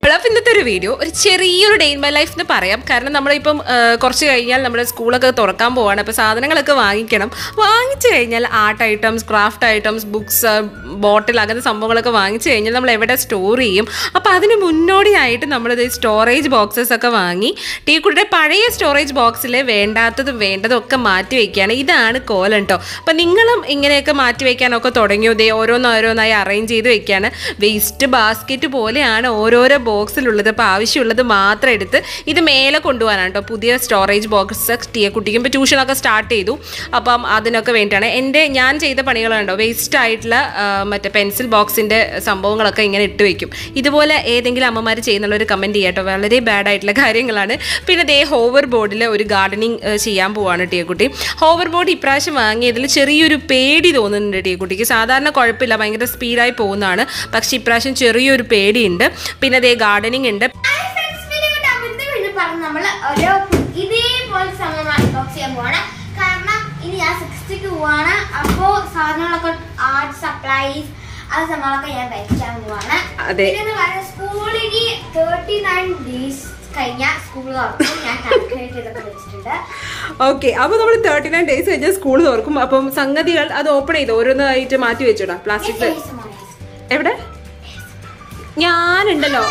അപ്പോൾ ഇന്നത്തെ ഒരു വീഡിയോ ഒരു ചെറിയൊരു ഡേ ഇൻ മൈ ലൈഫ് എന്ന് പറയാം കാരണം നമ്മളിപ്പം ആ, കുറച്ച് കഴിഞ്ഞാൽ നമ്മുടെ സ്കൂളൊക്കെ തുറക്കാൻ പോവാണ് അപ്പോൾ സാധനങ്ങളൊക്കെ വാങ്ങിക്കണം വാങ്ങിച്ചു കഴിഞ്ഞാൽ art items craft items books bottle അങ്ങനത്തെ സംഭവങ്ങളൊക്കെ വാങ്ങിച്ചു കഴിഞ്ഞാൽ നമ്മൾ എവിടെ സ്റ്റോർ ചെയ്യും അപ്പോൾ അതിന് മുന്നോടിയായിട്ട് നമ്മളിത് സ്റ്റോറേജ് ബോക്സസ് ഒക്കെ വാങ്ങി ടീക്കുട്ടിയുടെ പഴയ സ്റ്റോറേജ് ബോക്സിൽ വേണ്ടാത്തതും വേണ്ടതും ഒക്കെ മാറ്റി വയ്ക്കുകയാണ് ഇതാണ് കോലം കേട്ടോ അപ്പം നിങ്ങളും ഇങ്ങനെയൊക്കെ മാറ്റി വയ്ക്കാനൊക്കെ തുടങ്ങിയോ ദേ ഓരോന്നോരോന്നായി അറേഞ്ച് ചെയ്ത് വെക്കുകയാണ് വേസ്റ്റ് ബാസ്ക്കറ്റ് പോലെയാണ് ഓരോരോ ബോക്സിലുള്ളത് അപ്പോൾ ആവശ്യമുള്ളത് മാത്രം എടുത്ത് ഇത് മേലെ കൊണ്ടുപോകാനാണ് കേട്ടോ പുതിയ സ്റ്റോറേജ് ബോക്സ് ടീയെ കുട്ടിക്കും ഇപ്പോൾ ട്യൂഷനൊക്കെ സ്റ്റാർട്ട് ചെയ്തു അപ്പം അതിനൊക്കെ വേണ്ടിയിട്ടാണ് എൻ്റെ ഞാൻ ചെയ്ത പണികളുണ്ടോ വേസ്റ്റ് ആയിട്ടുള്ള ആ, മറ്റേ പെൻസിൽ ബോക്സിൻ്റെ സംഭവങ്ങളൊക്കെ ഇങ്ങനെ ഇട്ട് വെക്കും ഇതുപോലെ ഏതെങ്കിലും അമ്മമാർ ചെയ്യുന്നുള്ളൊരു കമൻറ്റ് ചെയ്യാട്ടോ വളരെ ബാഡ് ആയിട്ടുള്ള കാര്യങ്ങളാണ് പിന്നെ ദേ ഹോവർ ബോർഡിൽ ഒരു ഗാർഡനിങ് ചെയ്യാൻ പോവാണ് ടീയക്കുട്ടി ഹോവർ ബോർഡ് ഇപ്രാവശ്യം വാങ്ങിയതിൽ ചെറിയൊരു പേടി തോന്നുന്നുണ്ട് ടീയക്കുട്ടിക്ക് സാധാരണ കുഴപ്പമില്ല ഭയങ്കര സ്പീഡായി പോകുന്നതാണ് പക്ഷേ ഇപ്രാവശ്യം ചെറിയൊരു പേടിയുണ്ട് പിന്നെ ദേ ഗാർഡനിങ് ഉണ്ട് ഹായ് ഫ്രണ്ട്സ്, വീഡിയോ കണ്ട് അവിടുത്തെ വീഡിയോ പറഞ്ഞ് നമ്മള് ഓരോ ഇതേപോലെ സംഭവം അൺബോക്സ് ചെയ്യാൻ പോവാണ് കാരണം ഇനി ഞാൻ സിക്സ്റ്റിക്ക് പോവാണ് അപ്പോ സാധനങ്ങളൊക്കെ ആർട്ട് സപ്ലൈസ് ആ സംഭവങ്ങളൊക്കെ ഞാൻ വെക്കാൻ പോവാണ് അതെ. പിന്നെ പറയുന്നത് സ്കൂളിന് തേർട്ടി നയൻ ഡേയ്സ് കഴിഞ്ഞാൽ സ്കൂൾ തുറക്കും ഞാൻ കാൽക്കുലേറ്റ് ചെയ്തൊക്കെ വെച്ചിട്ടുണ്ട് ഓക്കെ അപ്പോൾ നമ്മൾ തേർട്ടി നയൻ ഡേയ്സ് കഴിഞ്ഞാൽ സ്കൂൾ തുറക്കും അപ്പം സംഗതികൾ അത് ഓപ്പൺ ചെയ്ത് ഓരോന്നായിട്ട് മാറ്റി വെച്ചോടാ പ്ലാസ്റ്റിക് എവിടെ ഞാനുണ്ടല്ലോ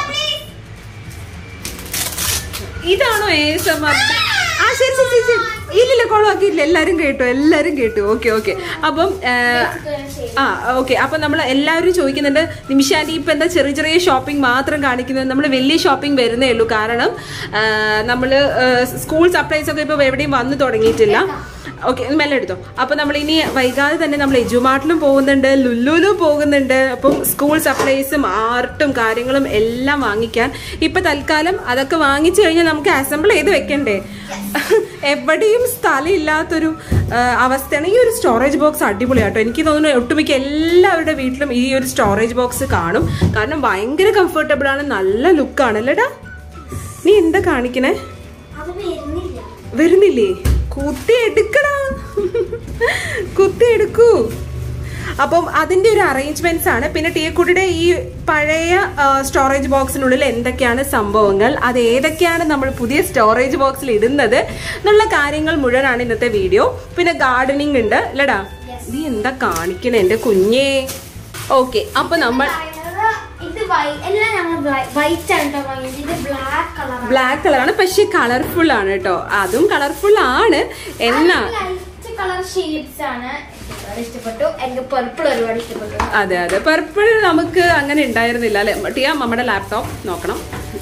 ഇതാണോ ഏസമർ ആ ശരി ശരി ശരി ശരി ഇല്ലില്ല കൊളമാക്കിയില്ല എല്ലാരും കേട്ടു എല്ലാരും കേട്ടു ഓക്കെ ഓക്കെ അപ്പം ആ, ആ ഓക്കെ അപ്പം നമ്മൾ എല്ലാവരും ചോദിക്കുന്നുണ്ട് നിമിഷാൻറ്റി ഇപ്പം എന്താ ചെറിയ ചെറിയ ഷോപ്പിംഗ് മാത്രം കാണിക്കുന്നത് നമ്മൾ വലിയ ഷോപ്പിംഗ് വരുന്നേ ഉള്ളൂ കാരണം നമ്മൾ സ്കൂൾ സപ്ലൈസ് ഒക്കെ ഇപ്പോൾ എവിടെയും വന്നു തുടങ്ങിയിട്ടില്ല ഓക്കെ മെല്ലെ എടുത്തോ അപ്പോൾ നമ്മൾ ഇനി വൈകാതെ തന്നെ നമ്മൾ എജുമാർട്ടിലും പോകുന്നുണ്ട് ലുല്ലുലും പോകുന്നുണ്ട് അപ്പം സ്കൂൾ സപ്ലൈസും ആർട്ടും കാര്യങ്ങളും എല്ലാം വാങ്ങിക്കാൻ ഇപ്പൊ തൽക്കാലം അതൊക്കെ വാങ്ങിച്ചു കഴിഞ്ഞാൽ നമുക്ക് അസംബിൾ ചെയ്ത് വെക്കണ്ടേ എവിടെയും സ്ഥലം ഇല്ലാത്തൊരു ആ, അവസ്ഥയാണ് ഈ ഒരു സ്റ്റോറേജ് ബോക്സ് അടിപൊളിയാട്ടോ എനിക്ക് തോന്നുന്നു ഒട്ടുമിക്ക എല്ലാവരുടെ വീട്ടിലും ഈ ഒരു സ്റ്റോറേജ് ബോക്സ് കാണും കാരണം ഭയങ്കര കംഫർട്ടബിൾ ആണ് നല്ല ലുക്കാണ് അല്ലേടാ നീ എന്താ കാണിക്കണേ അത് വരുന്നില്ല വരുന്നില്ലേ കുത്തി എടുക്കടാ കുത്തി എടുക്കൂ അപ്പം അതിന്റെ ഒരു അറേഞ്ച്മെന്റ്സ് ആണ് പിന്നെ ടീക്കുട്ടിയുടെ ഈ പഴയ സ്റ്റോറേജ് ബോക്സിനുള്ളിൽ എന്തൊക്കെയാണ് സംഭവങ്ങൾ അത് ഏതൊക്കെയാണ് നമ്മൾ പുതിയ സ്റ്റോറേജ് ബോക്സിൽ ഇടുന്നത് എന്നുള്ള കാര്യങ്ങൾ മുഴുവനാണ് ഇന്നത്തെ വീഡിയോ പിന്നെ ഗാർഡനിങ് ഉണ്ട് അല്ലടാ നീ എന്താ കാണിക്കണേ എന്റെ കുഞ്ഞേ ഓക്കെ അപ്പൊ നമ്മൾ പറയുന്നത് ഇത് വൈ- എല്ലാം ഞങ്ങൾ വൈറ്റ് ആണ് കേട്ടോ വാങ്ങിയത് ഇത് ബ്ലാക്ക് കളറാണ് ബ്ലാക്ക് കളറാണ് പക്ഷെ കളർഫുൾ ആണ് കേട്ടോ അതും കളർഫുൾ ആണ് എന്നാ ലൈറ്റ് കളർ ഷെയ്ഡ്സ് ആണ് എനിക്ക് ഒരുപാട് ഇഷ്ടപ്പെട്ടു എനിക്ക് പർപ്പിൾ ഒരുപാട് ഇഷ്ടപ്പെട്ടു അതെ അതെ പർപ്പിൾ നമുക്ക് അങ്ങനെ ഉണ്ടായിരുന്നില്ല അല്ലെ ടിയ നമ്മുടെ ലാപ്ടോപ്പ് നോക്കണം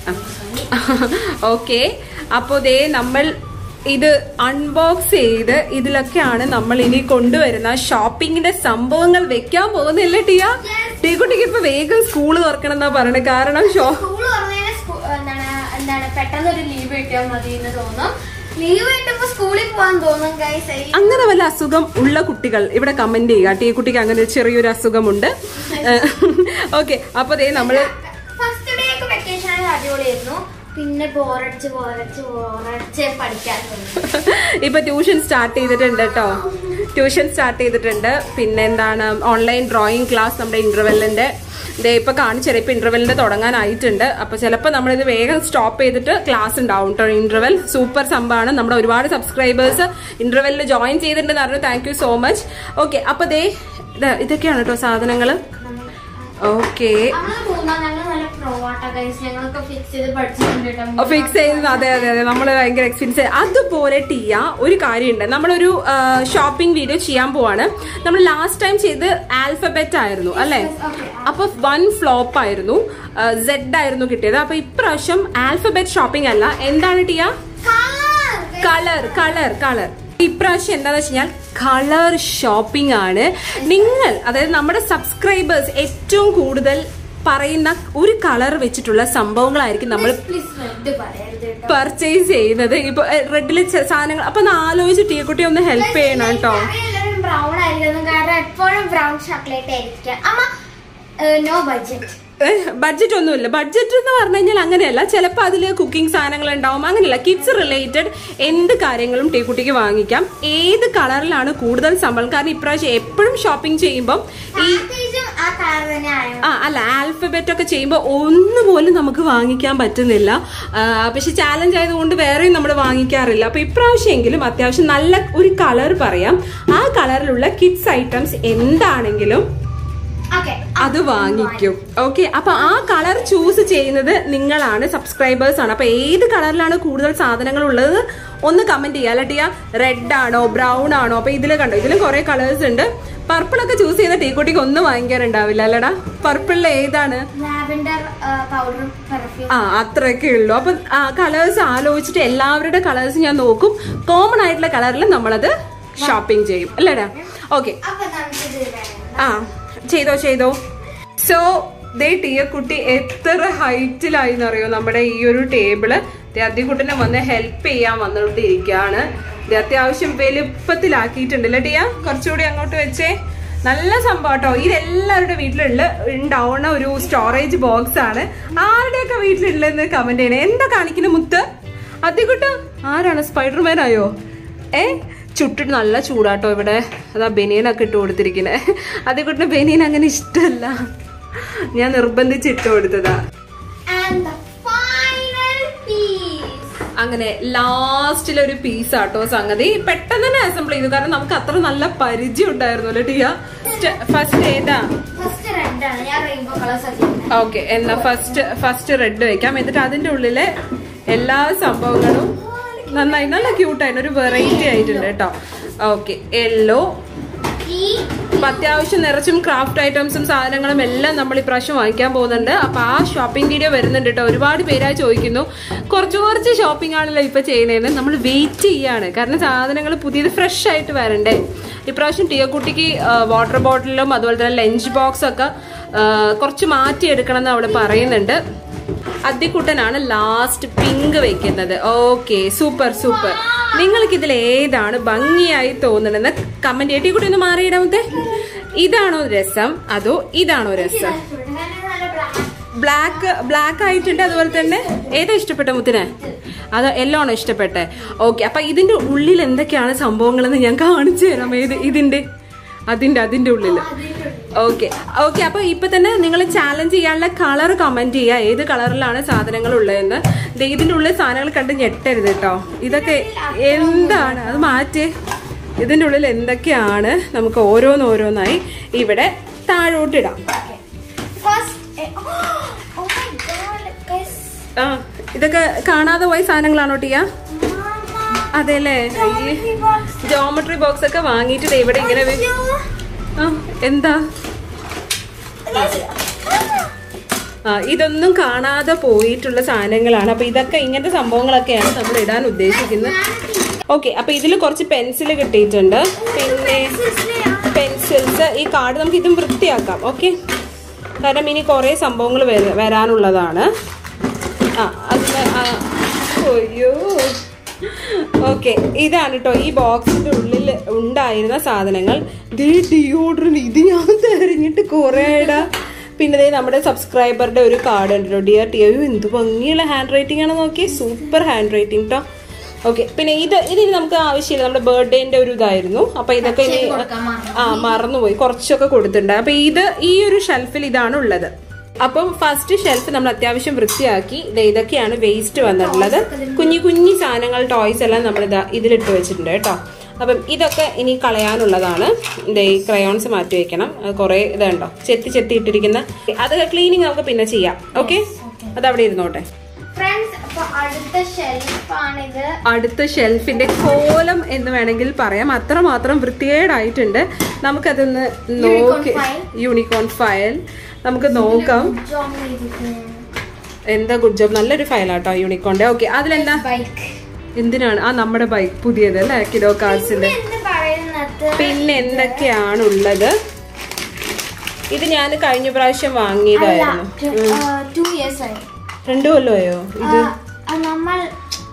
ഓക്കെ അപ്പോൾ ദേ നമ്മൾ ഇത് അൺബോക്സ് ചെയ്ത് ഇതിലൊക്കെയാണ് നമ്മൾ ഇനി കൊണ്ടുവരുന്ന ഷോപ്പിങ്ങിന്റെ സംഭവങ്ങൾ വെക്കാൻ പോകുന്നില്ല ടിയ ടീ കുട്ടിക്ക് ഇപ്പൊ വേഗം സ്കൂള് തുറക്കണം എന്നാ പറയണത് കാരണം ഷോ സ്കൂൾ പറഞ്ഞാൽ എന്താണ് എന്താണ് പെട്ടെന്ന് ഒരു ലീവ് കിട്ടിയാൽ മതി എന്ന് തോന്നും ലീവ് കിട്ടുമ്പോ സ്കൂളിൽ പോകാൻ തോന്നും ഗൈസ് അങ്ങനെ വല്ല അസുഖം ഉള്ള കുട്ടികൾ ഇവിടെ കമന്റ് ചെയ്യുക ടീ കുട്ടിക്ക് അങ്ങനെ ഒരു ചെറിയൊരു അസുഖമുണ്ട് ഓക്കെ അപ്പൊ ദേ നമ്മള് ഫസ്റ്റ് ഡേ ഒക്കെ വെക്കേഷൻ അടിപൊളിയായിരുന്നു പിന്നെ ബോറടിച്ച് ബോറടിച്ച് ബോറടിച്ച് പഠിക്കാൻ തോന്നി ഇപ്പൊ ട്യൂഷൻ സ്റ്റാർട്ട് ചെയ്തിട്ടുണ്ട് കേട്ടോ ട്യൂഷൻ സ്റ്റാർട്ട് ചെയ്തിട്ടുണ്ട് പിന്നെ എന്താണ് ഓൺലൈൻ ഡ്രോയിങ് ക്ലാസ് നമ്മുടെ ഇന്റർവെല്ലിന്റെ ദേ ഇപ്പൊ കാണിച്ചത് ഇപ്പൊ ഇന്റർവെല്ലിന്റെ തുടങ്ങാനായിട്ടുണ്ട് അപ്പൊ ചിലപ്പോൾ നമ്മളിത് വേഗം സ്റ്റോപ്പ് ചെയ്തിട്ട് ക്ലാസ് ഉണ്ടാവും കേട്ടോ ഇന്റർവെൽ സൂപ്പർ സംഭവമാണ് നമ്മുടെ ഒരുപാട് സബ്സ്ക്രൈബേഴ്സ് ഇന്റർവെല്ലിൽ ജോയിൻ ചെയ്തിട്ടുണ്ടെന്ന് പറഞ്ഞു thank you so much okay അപ്പൊ ദേ ഇത് ഇതൊക്കെയാണ് കേട്ടോ സാധനങ്ങൾ ഓക്കെ നമ്മള് മൂന്നാം ഞങ്ങൾ നല്ല പ്രോ ആട്ടാ ഗൈസ് ഞങ്ങളൊക്കെ ഫിക്സ് ചെയ്ത് പഠിച്ചിട്ടുണ്ട് കേട്ടോ. ഫിക്സ് ചെയ്യുന്നത് അതെ അതെ അതെ നമ്മൾ ഭയങ്കര എക്സ്പീരിയൻസ് അതുപോലെ ടിയ ഒരു കാര്യമുണ്ട് നമ്മളൊരു ഷോപ്പിംഗ് വീഡിയോ ചെയ്യാൻ പോവാണ് നമ്മൾ ലാസ്റ്റ് ടൈം ചെയ്ത് ആൽഫബറ്റ് ആയിരുന്നു അല്ലെ അപ്പൊ വൺ ഫ്ലോപ്പ് ആയിരുന്നു സെഡ് ആയിരുന്നു കിട്ടിയത് അപ്പൊ ഇപ്രാവശ്യം ആൽഫബറ്റ് ഷോപ്പിംഗ് അല്ല എന്താണ് Tiya Colour. Colour colour colour ഇപ്രാവശ്യം എന്താന്ന് വെച്ച് കഴിഞ്ഞാൽ കളർ ഷോപ്പിംഗ് ആണ് നിങ്ങൾ അതായത് നമ്മുടെ സബ്സ്ക്രൈബേഴ്സ് ഏറ്റവും കൂടുതൽ പറയുന്ന ഒരു കളർ വെച്ചിട്ടുള്ള സംഭവങ്ങളായിരിക്കും നമ്മൾ Please red പറയരുത് കേട്ടോ. പർച്ചേസ് ചെയ്യുന്നത് ഇപ്പൊ റെഡില് സാധനങ്ങൾ അപ്പൊ ഒന്ന് ആലോചിച്ച് ടീക്കുട്ടി ഒന്ന് ഹെൽപ്പ് ചെയ്യണം കേട്ടോ എല്ലാവരും ബ്രൗൺ ആയിരിക്കും കാരണം എപ്പോഴും ബ്രൗൺ ചോക്ലേറ്റ് ആയിരിക്കും അമ്മ നോ ബഡ്ജറ്റ് ബഡ്ജറ്റ് ഒന്നുമില്ല ബഡ്ജറ്റ് എന്ന് പറഞ്ഞു കഴിഞ്ഞാൽ അങ്ങനെയല്ല ചിലപ്പോൾ അതിൽ കുക്കിംഗ് സാധനങ്ങൾ ഉണ്ടാവും അങ്ങനെയല്ല കിഡ്സ് റിലേറ്റഡ് എന്ത് കാര്യങ്ങളും ടീക്കുട്ടിക്ക് വാങ്ങിക്കാം ഏത് കളറിലാണ് കൂടുതൽ സംഭവം കാരണം ഇപ്രാവശ്യം എപ്പോഴും ഷോപ്പിംഗ് ചെയ്യുമ്പം ഈ പ്രത്യേകിച്ചും ആ കളർ തന്നെയാണ് ആ അല്ല ആൽഫബറ്റ് ഒക്കെ ചെയ്യുമ്പോൾ ഒന്നുപോലും നമുക്ക് വാങ്ങിക്കാൻ പറ്റുന്നില്ല ആ, പക്ഷെ ചാലഞ്ച് ആയതുകൊണ്ട് വേറെയും നമ്മൾ വാങ്ങിക്കാറില്ല അപ്പൊ ഇപ്രാവശ്യമെങ്കിലും അത്യാവശ്യം നല്ല ഒരു കളർ പറയാം ആ കളറിലുള്ള കിഡ്സ് ഐറ്റംസ് എന്താണെങ്കിലും ഓക്കെ അത് വാങ്ങിക്കും ഓക്കെ അപ്പൊ ആ കളർ ചൂസ് ചെയ്യുന്നത് നിങ്ങളാണ് സബ്സ്ക്രൈബേഴ്സ് ആണ് അപ്പൊ ഏത് കളറിലാണ് കൂടുതൽ സാധനങ്ങൾ ഉള്ളത് ഒന്ന് കമന്റ് ചെയ്യാം അല്ലട്ടിയ റെഡ് ആണോ ബ്രൗൺ ആണോ അപ്പൊ ഇതിൽ കണ്ടോ ഇതിലും കുറെ കളേഴ്സ് ഉണ്ട് പർപ്പിൾ ഒക്കെ ചൂസ് ചെയ്ത ടീക്കുട്ടിക്ക് ഒന്നും വാങ്ങിക്കാനുണ്ടാവില്ല അല്ലടാ പർപ്പിളിൽ ഏതാണ് ലാവൻഡർ പൗഡർ പെർഫ്യൂം ആ അത്രയൊക്കെ ഉള്ളൂ അപ്പൊ ആ കളേഴ്സ് ആലോചിച്ചിട്ട് എല്ലാവരുടെ കളേഴ്സ് ഞാൻ നോക്കും കോമൺ ആയിട്ടുള്ള കളറിൽ നമ്മളത് ഷോപ്പിംഗ് ചെയ്യും അല്ലേടാ ഓക്കെ അപ്പൊ നമുക്കിത് വേണം ആ ചെയ്തോ ചെയ്തോ സോ ദേ ടീയക്കുട്ടി എത്ര ഹൈറ്റിലായി എന്നറിയോ നമ്മുടെ ഈ ഒരു ടേബിള് കുട്ടിനെ വന്ന് ഹെൽപ്പ് ചെയ്യാൻ വന്നുകൊണ്ടിരിക്കുകയാണ് ഇത് അത്യാവശ്യം വലുപ്പത്തിലാക്കിയിട്ടുണ്ട് അല്ലേ ടിയ കുറച്ചുകൂടി അങ്ങോട്ട് വെച്ചേ നല്ല സംഭവം കേട്ടോ ഇതെല്ലാവരുടെ വീട്ടിലുള്ള ഉണ്ടാവുന്ന ഒരു സ്റ്റോറേജ് ബോക്സ് ആണ് ആരുടെയൊക്കെ വീട്ടിലുള്ളതെന്ന് കമന്റ് ചെയ്യണേ എന്താ കാണിക്കുന്ന മുത്ത് അതികുട്ട ആരാണ് സ്പൈഡർമാൻ ആയോ ഏ ചുട്ടിട്ട് നല്ല ചൂടാട്ടോ ഇവിടെ അതാ ബനിയനൊക്കെ ഇട്ട് കൊടുത്തിരിക്കണേ അതികുട്ടിന് ബനിയൻ അങ്ങനെ ഇഷ്ടമല്ല ഞാൻ നിർബന്ധിച്ച് ഇട്ട് കൊടുത്തതാ ആൻഡ് ദ ഫൈനൽ പീസ് അങ്ങനെ ലാസ്റ്റിലൊരു പീസ് ആട്ടോ സംഗതി പെട്ടെന്ന് തന്നെ അസംബിൾ ചെയ്തു കാരണം നമുക്ക് അത്ര നല്ല പരിചയം ഉണ്ടായിരുന്നു അല്ലേ ടിയ ഫസ്റ്റ് ഏതാ ഫസ്റ്റ് റെഡ് ആണ് ഞാൻ റെയിൻബോ കളേഴ്സ് ചെയ്യുന്നത് ഓക്കെ എന്നാ ഫസ്റ്റ് ഫസ്റ്റ് റെഡ് വെക്കാം എന്നിട്ട് അതിന്റെ ഉള്ളിലെ എല്ലാ സംഭവങ്ങളും നന്നായി നല്ല ക്യൂട്ടായിട്ട് ഒരു വെറൈറ്റി ആയിട്ടുണ്ട് കേട്ടോ ഓക്കെ യെല്ലോ ഈ അപ്പൊ അത്യാവശ്യം നിറച്ചും ക്രാഫ്റ്റ് ഐറ്റംസും സാധനങ്ങളും എല്ലാം നമ്മൾ ഇപ്രാവശ്യം വാങ്ങിക്കാൻ പോകുന്നുണ്ട് അപ്പൊ ആ ഷോപ്പിംഗ് വീഡിയോ വരുന്നുണ്ട് കേട്ടോ ഒരുപാട് പേരായി ചോദിക്കുന്നു കുറച്ച് കുറച്ച് ഷോപ്പിംഗ് ആണല്ലോ ഇപ്പൊ ചെയ്യുന്നതെന്ന് നമ്മൾ വെയിറ്റ് ചെയ്യാണ് കാരണം സാധനങ്ങൾ പുതിയത് ഫ്രഷ് ആയിട്ട് വരണ്ടേ ഇപ്രാവശ്യം ടിയക്കുട്ടിക്ക് വാട്ടർ ബോട്ടിലും അതുപോലെ തന്നെ ലഞ്ച് ബോക്സ് ഒക്കെ ആ, കുറച്ച് മാറ്റിയെടുക്കണം എന്ന് അവള് പറയുന്നുണ്ട് അദ്ദിക്കുട്ടനാണ് ലാസ്റ്റ് പിങ്ക് വെക്കുന്നത് ഓക്കെ സൂപ്പർ സൂപ്പർ നിങ്ങൾക്ക് ഇതിൽ ഏതാണ് ഭംഗിയായി തോന്നുന്നതെന്ന് കമന്റ് ചെയ്തിട്ട് കൂടി ഒന്ന് മാറിയിടാമത്തെ ഇതാണോ രസം അതോ ഇതാണോ രസം നല്ല ബ്ലാക്ക് ബ്ലാക്ക് ബ്ലാക്ക് ആയിട്ടുണ്ട് അതുപോലെ തന്നെ ഏതാ ഇഷ്ടപ്പെട്ട മുത്തിനെ അത് യെല്ലോ ആണോ ഇഷ്ടപ്പെട്ടെ ഓക്കെ അപ്പൊ ഇതിന്റെ ഉള്ളിൽ എന്തൊക്കെയാണ് സംഭവങ്ങളെന്ന് ഞാൻ കാണിച്ചു തരാം ഏത് ഇതിന്റെ അതിന്റെ അതിന്റെ ഉള്ളില് ഓക്കെ ഓക്കെ അപ്പൊ ഇപ്പൊ തന്നെ നിങ്ങൾ ചാലഞ്ച് ചെയ്യാനുള്ള കളർ കമന്റ് ചെയ്യുക ഏത് കളറിലാണ് സാധനങ്ങൾ ഉള്ളതെന്ന് ദേ ഇതിന്റെ ഉള്ളിൽ സാധനങ്ങൾ കണ്ട് ഞെട്ടരുത് കേട്ടോ ഇതൊക്കെ എന്താണ് അത് മാറ്റേ ഇതിന്റെ ഉള്ളിൽ എന്തൊക്കെയാണ് നമുക്ക് ഓരോന്നോരോന്നായി ഇവിടെ താഴോട്ടിടാം first oh my god guys ആ ഇതൊക്കെ കാണാതെ പോയ സാധനങ്ങളാണോ ടിയ അതെല്ലേ ജോമെട്രി ബോക്സ് ഒക്കെ വാങ്ങിയിട്ട് ദേ ഇവിടെ ഇങ്ങനെ വെ- ആ എന്താ ആ ഇതൊന്നും കാണാതെ പോയിട്ടുള്ള സാധനങ്ങളാണ് അപ്പൊ ഇതൊക്കെ ഇങ്ങനത്തെ സംഭവങ്ങളൊക്കെയാണ് നമ്മൾ ഇടാൻ ഉദ്ദേശിക്കുന്നത് ഓക്കെ അപ്പൊ ഇതിൽ കുറച്ച് പെൻസിൽ കിട്ടിയിട്ടുണ്ട് പിന്നെ പെൻസിൽസ് ഈ കാർഡ് നമുക്ക് ഇതും വൃത്തിയാക്കാം ഓക്കെ കാരണം ഇനി കുറേ സംഭവങ്ങൾ വര- വരാനുള്ളതാണ് ആ അതിന് ആ, അയ്യോ ഓക്കെ ഇതാണ് കേട്ടോ ഈ ബോക്സിന്റെ ഉള്ളിൽ ഉണ്ടായിരുന്ന സാധനങ്ങൾ ഡിയോഡ്രന്റ് ഇത് ഞാൻ തെരഞ്ഞിട്ട് കുറേടാ പിന്നെ ദേ നമ്മുടെ സബ്സ്ക്രൈബറുടെ ഒരു കാർഡ് ഉണ്ട് കേട്ടോ ഡിയർ ടി അയ്യോ എന്ത് ഭംഗിയുള്ള ഹാൻഡ് റൈറ്റിംഗ് ആണ് നോക്കി സൂപ്പർ ഹാൻഡ് റൈറ്റിംഗ് കേട്ടോ ഓക്കെ പിന്നെ ഇത് ഇതിന് നമുക്ക് ആവശ്യമില്ല നമ്മുടെ ബർത്ത്ഡേന്റെ ഒരു ഇതായിരുന്നു അപ്പൊ ഇതൊക്കെ ഇനി ആ മറന്നുപോയി കുറച്ചൊക്കെ കൊടുത്തിട്ടുണ്ട് അപ്പൊ ഇത് ഈ ഒരു ഷെൽഫിൽ ഇതാണ് ഉള്ളത് അപ്പം ഫസ്റ്റ് ഷെൽഫ് നമ്മൾ അത്യാവശ്യം വൃത്തിയാക്കി ദേ ഇതൊക്കെയാണ് വേസ്റ്റ് വന്നിട്ടുള്ളത് കുഞ്ഞു കുഞ്ഞു സാധനങ്ങൾ ടോയ്സ് എല്ലാം നമ്മൾ ഇതാ ഇതിലിട്ട് വെച്ചിട്ടുണ്ട് കേട്ടോ അപ്പം ഇതൊക്കെ ഇനി കളയാനുള്ളതാണ് ദേ ഈ ക്രയോൺസ് മാറ്റി വെക്കണം അത് കുറേ ഇതുണ്ടോ ചെത്തി ചെത്തി ഇട്ടിരിക്കുന്ന അത് ക്ലീനിങ് നമുക്ക് പിന്നെ ചെയ്യാം ഓക്കെ അത് അവിടെ ഇരുന്നോട്ടെ ഫ്രണ്ട്സ് അപ്പൊ അടുത്ത ഷെൽഫാണിത് അടുത്ത ഷെൽഫിന്റെ കോലം എന്ന് വേണമെങ്കിൽ പറയാം അത്രമാത്രം വൃത്തികേടായിട്ടുണ്ട് നമുക്കതൊന്ന് നോക്കി file. യൂണിക്കോൺ ഫയൽ നമുക്ക് നോക്കാം ജോം ചെയ്തിരിക്കുന്നത് എന്താ ഗുഡ് ജോബ് നല്ലൊരു ഫയലാട്ടോ യൂണിക്കോണിന്റെ ഓക്കെ അതിലെന്താ ബൈക്ക് എന്തിനാണ് ആ നമ്മുടെ ബൈക്ക് പുതിയത് അല്ലേ കിലോ കാർഡ്സിന്റെ എന്ത് പറയുന്നത് പിന്നെ എന്തൊക്കെയാണ് ഉള്ളത് ഇത് ഞാൻ കഴിഞ്ഞ പ്രാവശ്യം അല്ല വാങ്ങിയതായിരുന്നു ടു ഇയേഴ്സ് ആയി രണ്ടു കൊല്ലമായോ ഇത് ആ, ആ, നമ്മൾ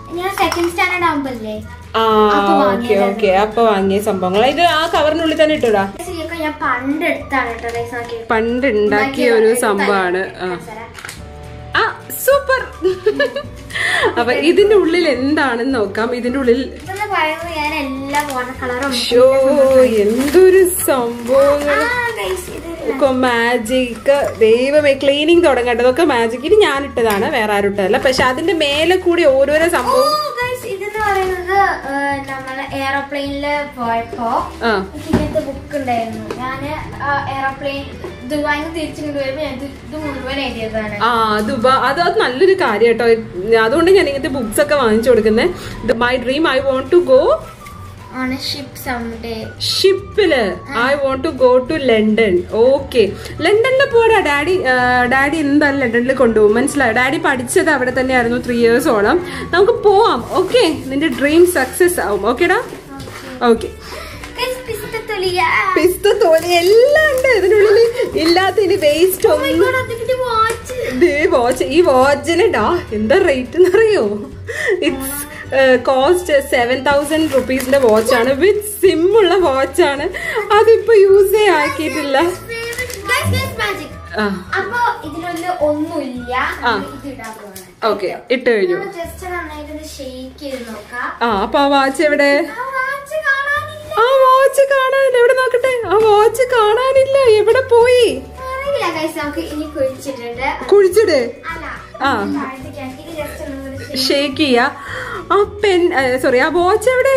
ഞാൻ സെക്കൻഡ് സ്റ്റാൻഡേർഡ് ആകുമ്പോഴല്ലേ ആ അപ്പൊ ഓക്കെ വാങ്ങിയതാണ്. ഓക്കെ അപ്പൊ വാങ്ങിയ സംഭവങ്ങൾ ഇത് ആ കവറിനുള്ളിൽ തന്നെ ഇട്ടൂടാ ഒക്കെ ഞാൻ പണ്ട് എടുത്താണ് കേട്ടോ ഗൈസ് നോക്കി പണ്ട് ഉണ്ടാക്കിയ ഒരു സംഭവമാണ് ആ ആ സൂപ്പർ അപ്പൊ ഇതിന്റെ ഉള്ളിൽ എന്താണെന്ന് നോക്കാം ഇതിന്റെ ഉള്ളിൽ ഇതെന്ന് പറയുന്നത് ഞാൻ എല്ലാ വാട്ടർ കളറും ഷോ എന്തൊരു സംഭവങ്ങൾ ഗൈസ് ഇത് മാജിക് ദൈവമേ ക്ലീനിങ് തുടങ്ങട്ടെ ഇതൊക്കെ മാജിക് ഇത് ഞാൻ ഇട്ടതാണ് വേറെ ആരും ഇട്ടതല്ല പക്ഷെ അതിന്റെ മേലെ കൂടി ഓരോരോ ഓ സംഭവം ഗൈസ് ഇതെന്ന് പറയുന്നത് നമ്മള് എയറോപ്ലെയിനില് പോയപ്പോ ആ എനിക്ക് ഇങ്ങനത്തെ ബുക്ക് ഉണ്ടായിരുന്നു ഞാന് എയറോപ്ലെയിൻ ദുബായിൽ നിന്ന് തിരിച്ചിങ്ങോട്ട് വരുമ്പോ ഞാൻ ഇത് ഇത് മുഴുവൻ എഴുതിയതാണ് ആ അത് ഉപ- അത് അത് നല്ലൊരു കാര്യം കേട്ടോ അതുകൊണ്ട് ഞാൻ ഇങ്ങനത്തെ ബുക്സ് ഒക്കെ വാങ്ങിച്ചു കൊടുക്കുന്നത് my dream I want to go on ship someday ഷിപ്പില് I want to go to London okay ലണ്ടനിൽ പോടാ ഡാഡി ഡാഡി എന്തായാലും ലണ്ടനിൽ കൊണ്ടുപോകും മനസ്സിലായോ ഡാഡി പഠിച്ചത് അവിടെ തന്നെയായിരുന്നു ത്രീ ഇയേഴ്സോളം നമുക്ക് പോവാം ഓക്കെ നിന്റെ ഡ്രീം സക്സസ് ആവും ഓക്കേടാ ഓക്കെ പിസ്തത്തൊലിയ പിസ്ത തോന്നി എല്ലാം ഉണ്ട് ഇതിനുള്ളിൽ ഇല്ലാത്ത ഇനി വേസ്റ്റ് ഒന്നും വാച്ച് ദേ വാച്ച് ഈ വാച്ചിന് ഡാ എന്താ റേറ്റ് എന്നറിയോ ഇറ്റ്സ് കോസ്റ്റ് സെവൻ തൗസൻഡ് റുപ്പീസിന്റെ വാച്ചാണ് വിത്ത് സിം ഉള്ള വാച്ചാണ് അതിപ്പോ യൂസേ ആക്കിയിട്ടില്ല മാജിക് ആ അപ്പൊ ഇതിലൊന്നും ഒന്നുമില്ല ആ. ഇത് ഇടാൻ പോവാണ് ഓക്കെ ഇട്ട് കഴിഞ്ഞു ജസ്റ്റ് നന്നായിട്ട് ഷെയ്ക്ക് ചെയ്ത് നോക്കാം ആ അപ്പൊ ആ വാച്ച് എവിടെ ആ വാച്ച് കാണാനില്ല ആ വാച്ച് കാണാനില്ല എവിടെ നോക്കട്ടെ ആ വാച്ച് കാണാനില്ല എവിടെ പോയി അറിയില്ല ഗൈസ് നമുക്ക് ഇനി കുഴിച്ചിട്ടുണ്ട് കുഴിച്ചിട് അല്ല ആ. താഴത്തേക്കാണ്. ഇത് ജസ്റ്റ് ഒന്നും കൂടി ഷേക്ക് ചെയ്യാ ആ പെൻ സോറി ആ വാച്ച് എവിടെ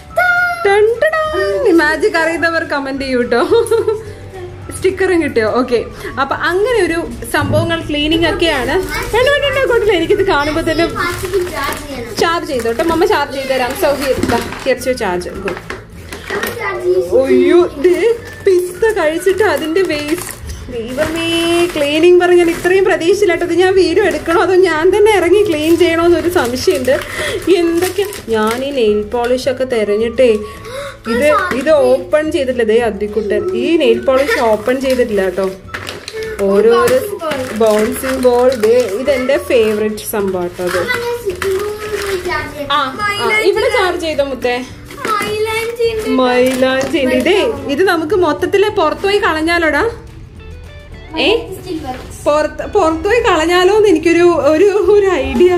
മാജിക് അറിയുന്നവർ കമന്റ് ചെയ്യൂ കേട്ടോ സ്റ്റിക്കറും കിട്ടിയോ ഓക്കെ അപ്പൊ അങ്ങനെ ഒരു സംഭവങ്ങൾ ക്ലീനിങ് ഒക്കെയാണ് വേണ്ട വേണ്ട വേണ്ട കുഴപ്പമില്ല എനിക്കിത് കാണുമ്പോ തന്നെ വാച്ചിക്ക് ചാർജ് ചെയ്യണം ചാർജ് ചെയ്തോട്ടെ മമ്മ ചാർജ് ചെയ്ത് തരാം സൗകര്യം ചാർജ് ഗുഡ് അപ്പൊ ചാർജ് ചെയ്യും അയ്യോ ദേ പിസ്ത കഴിച്ചിട്ട് അതിന്റെ വേസ്റ്റ് ദൈവമേ ക്ലീനിങ് പറഞ്ഞാൽ ഇത്രയും പ്രതീക്ഷയില്ലാട്ടോ ഇത് ഞാൻ വീഡിയോ എടുക്കണോ അതോ ഞാൻ തന്നെ ഇറങ്ങി ക്ലീൻ ചെയ്യണോ എന്നൊരു സംശയമുണ്ട് എന്തൊക്കെ ഞാൻ ഈ നെയിൽ പോളിഷ് ഒക്കെ തെരഞ്ഞിട്ടേ ഇത് ഇത് ഓപ്പൺ ചെയ്തിട്ടില്ല ദേ അദ്ദിക്കുട്ടൻ ഈ നെയിൽ പോളിഷ് ഓപ്പൺ ചെയ്തിട്ടില്ല കേട്ടോ ഓരോരോ ബൗൺസിങ് ബോൾ ദേ ഇതെന്റെ ഫേവറേറ്റ് സംഭവം കേട്ടോ അത് ആ ആ, ഇവിടെ ചാർജ് ചെയ്തോ മുത്തേ മൈലാഞ്ചി ഇതേ ഇത് നമുക്ക് മൊത്തത്തില് പുറത്തുപോയി കളഞ്ഞാലോടാ ഏ പുറത്ത് പുറത്തുപോയി കളഞ്ഞാലോ എന്ന് എനിക്കൊരു ഒരു ഒരു ഐഡിയ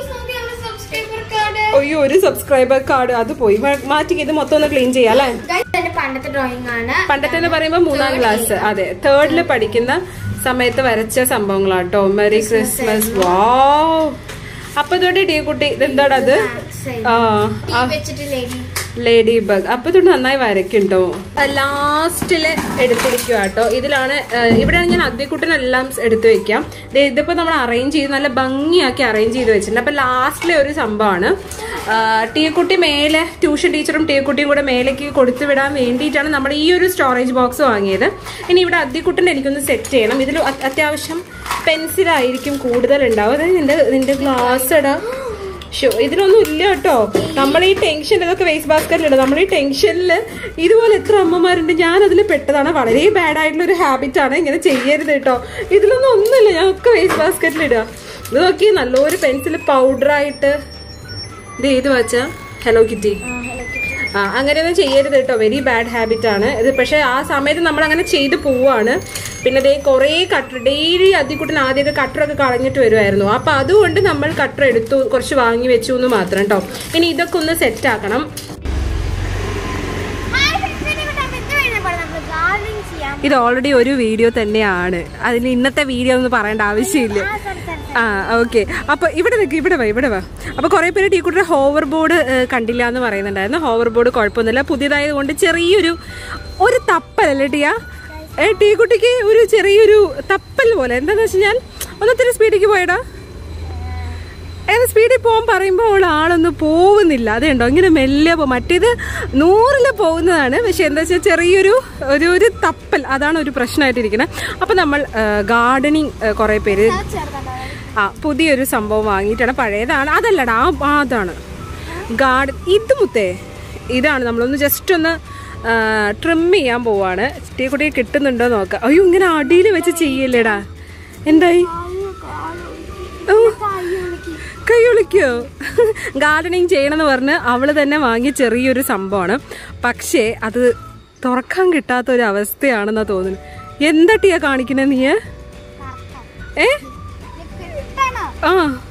അയ്യോ ഒരു സബ്സ്ക്രൈബർ കാർഡ് അത് പോയി മാ- മാറ്റി ഇത് മൊത്തം ഒന്ന് ക്ലീൻ ചെയ്യാം അല്ലേ പണ്ടത്തെ ഡ്രോയിങ് ആണ് പണ്ടത്തെ എന്ന് പറയുമ്പോ മൂന്നാം ക്ലാസ് അതെ തേർഡില് പഠിക്കുന്ന സമയത്ത് വരച്ച സംഭവങ്ങളാട്ടോ മെറി ക്രിസ്മസ് വാവ് അപ്പൊ ഇതോടെ ഡീ കുട്ടി ഇതെന്താടാ അത് ആ ആ വെച്ചിട്ട് ലേഡി ലേഡി ബഗ് അപ്പൊ തൊട്ട് നന്നായി വരയ്ക്കുണ്ടോ ലാസ്റ്റില് എടുത്തിരിക്കുക കേട്ടോ ഇതിലാണ് ആ, ഇവിടെയാണ് ഞാൻ അദ്യക്കുട്ടനെല്ലാം എടുത്തു വെക്കാം ദേ ഇതിപ്പോ നമ്മൾ അറേഞ്ച് ചെയ്ത് നല്ല ഭംഗിയാക്കി അറേഞ്ച് ചെയ്ത് വെച്ചിട്ടുണ്ട് അപ്പൊ ലാസ്റ്റിലെ ഒരു സംഭവമാണ് ടീക്കുട്ടി മേലെ ട്യൂഷൻ ടീച്ചറും ടീക്കുട്ടിയും കൂടെ മേലേക്ക് കൊടുത്തു വിടാൻ വേണ്ടിയിട്ടാണ് നമ്മൾ ഈ ഒരു സ്റ്റോറേജ് ബോക്സ് വാങ്ങിയത് ഇനി ഇവിടെ അദ്യക്കുട്ടൻ എനിക്കൊന്ന് സെറ്റ് ചെയ്യണം ഇതിൽ അത് അത്യാവശ്യം പെൻസിലായിരിക്കും കൂടുതൽ ഉണ്ടാവും അതായത് നിന്റെ നിന്റെ ഗ്ലാസ് ഇടാ ഷോ ഇതിലൊന്നും ഇല്ല കേട്ടോ നമ്മൾ ഈ ടെൻഷൻ ഇതൊക്കെ വേസ്റ്റ് ബാസ്ക്കറ്റിലിടും നമ്മൾ ഈ ടെൻഷനിൽ ഇതുപോലെ എത്ര അമ്മമാരുണ്ട് ഞാൻ അതിൽ പെട്ടതാണ് വളരെ ബാഡ് ആയിട്ടുള്ള ഒരു ഹാബിറ്റ് ആണ് ഇങ്ങനെ ചെയ്യരുത് കേട്ടോ ഇതിലൊന്നും ഒന്നുമില്ല ഞാൻ ഒക്കെ വേസ്റ്റ് ബാസ്ക്കറ്റിലിടുക ഇത് നോക്കി നല്ലൊരു പെൻസിൽ പൗഡറായിട്ട് ഇത് ഏത് വാച്ചാ ഹലോ കിറ്റി ആ അങ്ങനെയൊന്നും ചെയ്യരുത് കേട്ടോ വെരി ബാഡ് ഹാബിറ്റ് ആണ് ഇത് പക്ഷേ ആ സമയത്ത് നമ്മൾ അങ്ങനെ ചെയ്ത് പോവാണ് പിന്നെ ദേ കുറേ കട്ടർ ഡെയിലി അതിക്കുട്ടൻ ആദ്യമൊക്കെ കട്ടറൊക്കെ കളഞ്ഞിട്ട് വരുമായിരുന്നു അപ്പൊ അതുകൊണ്ട് നമ്മൾ കട്ടർ എടുത്തു കുറച്ച് വാങ്ങി വെച്ചു എന്ന് മാത്രം കേട്ടോ ഇനി ഇതൊക്കെ ഒന്ന് സെറ്റ് ആക്കണം ഇത് ഓൾറെഡി ഒരു വീഡിയോ തന്നെയാണ് അതിന് ഇന്നത്തെ വീഡിയോ എന്ന് പറയേണ്ട ആവശ്യമില്ല ആ ഓക്കെ അപ്പൊ ഇവിടെ നിൽക്ക് ഇവിടെ വാ ഇവിടെ വാ അപ്പൊ കുറെ പേര് ടീക്കുട്ടിയുടെ ഹോവർ ബോർഡ് കണ്ടില്ല എന്ന് പറയുന്നുണ്ടായിരുന്നു ഹോവർ ബോർഡ് കുഴപ്പമൊന്നുമില്ല പുതിയതായത് കൊണ്ട് ചെറിയൊരു ഒരു തപ്പലല്ലേ ടിയ ഏ ടീക്കുട്ടിക്ക് ഒരു ചെറിയൊരു തപ്പൽ പോലെ എന്താന്ന് വെച്ച് കഴിഞ്ഞാൽ ഒന്നൊത്തിരി സ്പീഡിലേക്ക് പോയടാ ഏത് സ്പീഡിൽ പോകാൻ പറയുമ്പോൾ അവൾ ആളൊന്നും പോകുന്നില്ല അതുണ്ടോ ഇങ്ങനെ മെല്ലെ പോകും മറ്റേത് നൂറില് പോകുന്നതാണ് പക്ഷെ എന്താ വെച്ചാൽ ചെറിയൊരു ഒരു ഒരു തപ്പൽ അതാണ് ഒരു പ്രശ്നമായിട്ടിരിക്കുന്നത് അപ്പം നമ്മൾ ഗാർഡനിങ് കുറേ പേര് ആ പുതിയൊരു സംഭവം വാങ്ങിയിട്ടാണ് പഴയതാണ് അതല്ലടാ ആ ആ, അതാണ് ഗാർഡൻ ഇത് മുത്തേ ഇതാണ് നമ്മളൊന്ന് ജസ്റ്റ് ഒന്ന് ട്രിം ചെയ്യാൻ പോവാണ് കുട്ടി കിട്ടുന്നുണ്ടോ നോക്കാം അയ്യോ ഇങ്ങനെ അടിയിൽ വെച്ച് ചെയ്യല്ലേടാ എന്തായി ഓ കൈ ഒളിക്കോ ഗാർഡനിങ് ചെയ്യണമെന്ന് പറഞ്ഞ് അവള് തന്നെ വാങ്ങിയ ചെറിയൊരു സംഭവമാണ് പക്ഷേ അത് തുറക്കാൻ കിട്ടാത്ത ഒരു അവസ്ഥയാണെന്നാ തോന്നുന്നു എന്താ ടീയാ കാണിക്കുന്നത് നീ ഏ ആ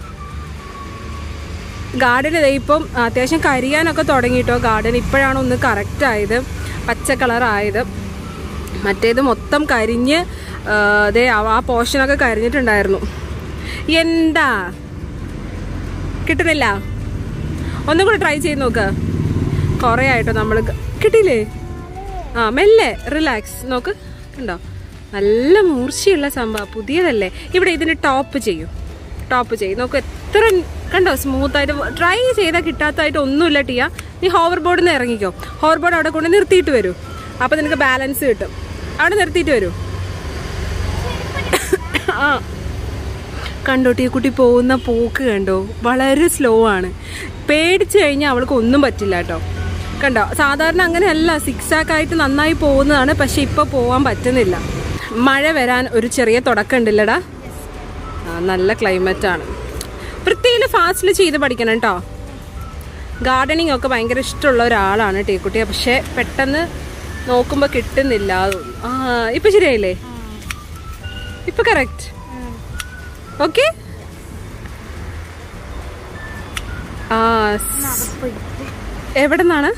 ഗാർഡൻ ഇപ്പം അത്യാവശ്യം കരിയാനൊക്കെ തുടങ്ങിയിട്ടോ ഗാർഡൻ ഇപ്പോഴാണ് ഒന്ന് കറക്റ്റ് ആയത് പച്ച കളറായത് മറ്റേത് മൊത്തം കരിഞ്ഞ് ആ, ദേ ആ- ആ പോർഷനൊക്കെ കരിഞ്ഞിട്ടുണ്ടായിരുന്നു എന്താ കിട്ടുന്നില്ല ഒന്നും കൂടെ ട്രൈ ചെയ്ത് നോക്ക് കുറേ ആയിട്ടോ നമ്മൾ കിട്ടിയില്ലേ ആ മെല്ലെ റിലാക്സ് നോക്ക് കണ്ടോ നല്ല മൂർച്ചയുള്ള സംഭവം പുതിയതല്ലേ ഇവിടെ ഇതിന് ടോപ്പ് ചെയ്യൂ ടോപ്പ് ചെയ്യും നോക്ക് എത്ര കണ്ടോ സ്മൂത്ത് ആയിട്ട് ട്രൈ ചെയ്താൽ കിട്ടാത്തതായിട്ട് ഒന്നുമില്ല ടിയ നീ ഹോവർ ബോർഡിൽ നിന്ന് ഇറങ്ങിക്കോ ഹോവർ ബോർഡ് അവിടെ കൊണ്ട് നിർത്തിയിട്ട് വരൂ അപ്പൊ നിനക്ക് ബാലൻസ് കിട്ടും അവിടെ നിർത്തിയിട്ട് വരൂ ആ കണ്ടോ ടീക്കുട്ടി പോകുന്ന പോക്ക് കണ്ടോ വളരെ സ്ലോ ആണ് പേടിച്ചു കഴിഞ്ഞാൽ അവൾക്ക് ഒന്നും പറ്റില്ല കേട്ടോ കണ്ടോ സാധാരണ അങ്ങനെയല്ല സിക്സ് ആക്ക് ആയിട്ട് നന്നായി പോകുന്നതാണ് പക്ഷെ ഇപ്പൊ പോവാൻ പറ്റുന്നില്ല മഴ വരാൻ ഒരു ചെറിയ തുടക്കം ഉണ്ടല്ലടാ ആ നല്ല ക്ലൈമറ്റ് ആണ് വൃത്തിയിൽ ഫാസ്റ്റിൽ ചെയ്ത് പഠിക്കണം കേട്ടോ ഗാർഡനിങ് ഒക്കെ ഭയങ്കര ഇഷ്ടമുള്ള ഒരാളാണ് ടീക്കുട്ടി പക്ഷെ പെട്ടെന്ന് നോക്കുമ്പോൾ കിട്ടുന്നില്ല ആ ഇപ്പൊ ശരിയായില്ലേ ഇപ്പൊ കറക്റ്റ് ഓക്കെ ആ സ്- എവിടെ നിന്നാണ്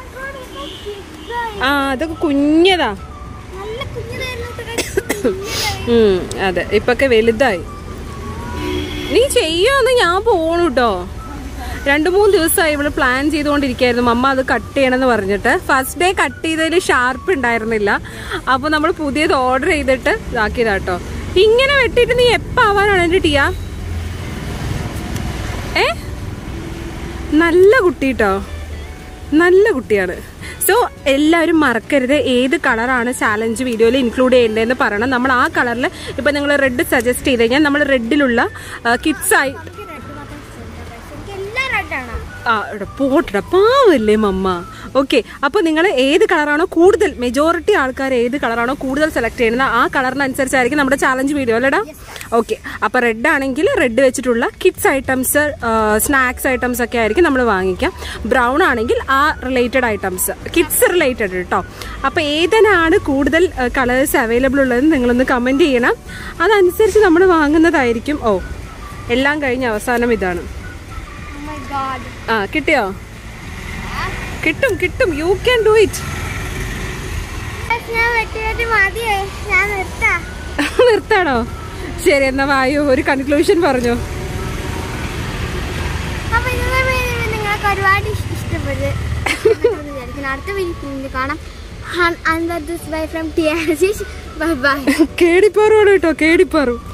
ആ അതൊക്കെ കുഞ്ഞതാ നല്ല കുഞ്ഞിതായിരുന്നു ഉം, അതെ ഇപ്പൊക്കെ വലുതായി നീ ചെയ്യുമെന്ന് ഞാൻ പോണു കേട്ടോ രണ്ടു മൂന്ന് ദിവസമായി ഇവള് പ്ലാൻ ചെയ്തുകൊണ്ടിരിക്കുകയായിരുന്നു മമ്മ അത് കട്ട് ചെയ്യണമെന്ന് പറഞ്ഞിട്ട് ഫസ്റ്റ് ഡേ കട്ട് ചെയ്തതിൽ ഷാർപ്പ് ഉണ്ടായിരുന്നില്ല അപ്പൊ നമ്മൾ പുതിയത് ഓർഡർ ചെയ്തിട്ട് ഇതാക്കിയതാ കേട്ടോ ഇങ്ങനെ വെട്ടിയിട്ട് നീ എപ്പ ആവാനാണ് എന്റെ ടിയ ഏ നല്ല കുട്ടി കേട്ടോ നല്ല കുട്ടിയാണ് സോ എല്ലാവരും മറക്കരുത് ഏത് കളറാണ് ചാലഞ്ച് വീഡിയോയിൽ ഇൻക്ലൂഡ് ചെയ്യേണ്ടതെന്ന് പറയണം നമ്മൾ ആ കളറിൽ ഇപ്പം നിങ്ങൾ റെഡ് സജസ്റ്റ് ചെയ്ത് കഴിഞ്ഞാൽ നമ്മൾ റെഡിലുള്ള കിഡ്സ് ആയി എനിക്ക് റെഡ് മാത്രം ഇഷ്ടമുണ്ട് എനിക്ക് എല്ലാം റെഡാണ് ആ ഇവിടെ പോട്ടട പാവല്ലേ മമ്മ ഓക്കെ അപ്പോൾ നിങ്ങൾ ഏത് കളറാണോ കൂടുതൽ മെജോറിറ്റി ആൾക്കാർ ഏത് കളറാണോ കൂടുതൽ സെലക്ട് ചെയ്യുന്നത് ആ കളറിനനുസരിച്ചായിരിക്കും നമ്മുടെ ചാലഞ്ച് വീഡിയോ അല്ലേടാ ഓക്കെ അപ്പോൾ റെഡ് ആണെങ്കിൽ റെഡ് വെച്ചിട്ടുള്ള കിഡ്സ് ഐറ്റംസ് സ്നാക്സ് ഐറ്റംസ് ഒക്കെ ആയിരിക്കും നമ്മൾ വാങ്ങിക്കാം ബ്രൗൺ ആണെങ്കിൽ ആ റിലേറ്റഡ് ഐറ്റംസ് കിഡ്സ് റിലേറ്റഡ് കേട്ടോ അപ്പോൾ ഏതിനാണ് കൂടുതൽ കളേഴ്സ് അവൈലബിൾ ഉള്ളതെന്ന് നിങ്ങളൊന്ന് കമൻറ്റ് ചെയ്യണം അതനുസരിച്ച് നമ്മൾ വാങ്ങുന്നതായിരിക്കും ഓ എല്ലാം കഴിഞ്ഞ അവസാനം ഇതാണ് Oh my god. ആ കിട്ടിയോ കിട്ടും കിട്ടും you can do it Guys, ഞാൻ വെട്ടി വെട്ടി മതിയായി ഞാൻ നിർത്താം നിർത്താണോ ശരി എന്നാ വായു ഒരു കൺക്ലൂഷൻ പറഞ്ഞു അപ്പൊ ഇന്നത്തെ വീഡിയോ നിങ്ങൾക്ക് ഒരുപാട് ഇഷ്- ഇഷ്ടപ്പെട്ടു ഇഷ്ടപ്പെട്ടെന്ന് വിചാരിക്കുന്നു അടുത്ത വീഡിയോ കാണാം under this bye from T bye bye കേടിപ്പാറു കേട്ടോ കേടിപ്പാറു